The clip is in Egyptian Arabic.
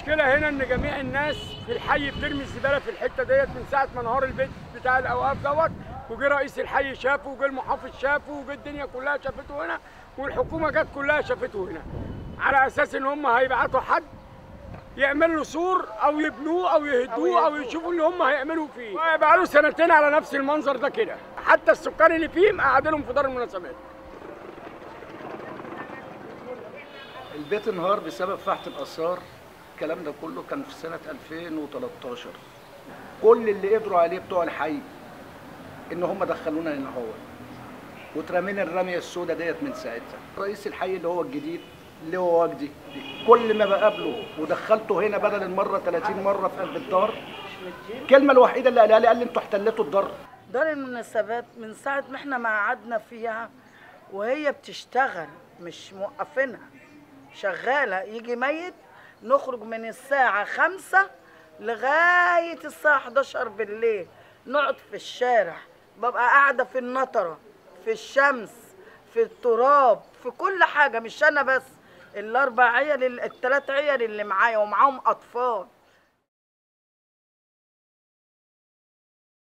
المشكله هنا ان جميع الناس في الحي بترمي الزباله في الحته ديت من ساعه ما نهار البيت بتاع الاوقاف دوت وجه رئيس الحي شافه وجه المحافظ شافه وجه الدنيا كلها شافته هنا والحكومه جت كلها شافته هنا على اساس ان هم هيبعتوا حد يعمل له سور او يبنوه او يهدوه او يشوفوا اللي هم هيعملوا فيه بقى له سنتين على نفس المنظر ده كده حتى السكان اللي فيه مقعدينهم في دار المناسبات البيت انهار بسبب فحت الآثار الكلام ده كله كان في سنة 2013 كل اللي قدروا عليه بتوع الحي ان هم دخلونا هنا هو واترمينا الرمية السوداء ديت من ساعتها رئيس الحي اللي هو الجديد اللي هو وجدي كل ما بقابله ودخلته هنا بدل المرة 30 مرة في قلب الدار الكلمة الوحيدة اللي قالها لي قال لي انتوا احتلتوا الدار دار المناسبات من ساعة ما احنا ما قعدنا فيها وهي بتشتغل مش موقفينها شغالة يجي ميت نخرج من الساعة خمسة لغاية الساعة 11 بالليل نقعد في الشارع ببقى قاعدة في النطرة في الشمس في التراب في كل حاجة مش أنا بس الأربع عيال التلات عيال اللي معايا ومعاهم أطفال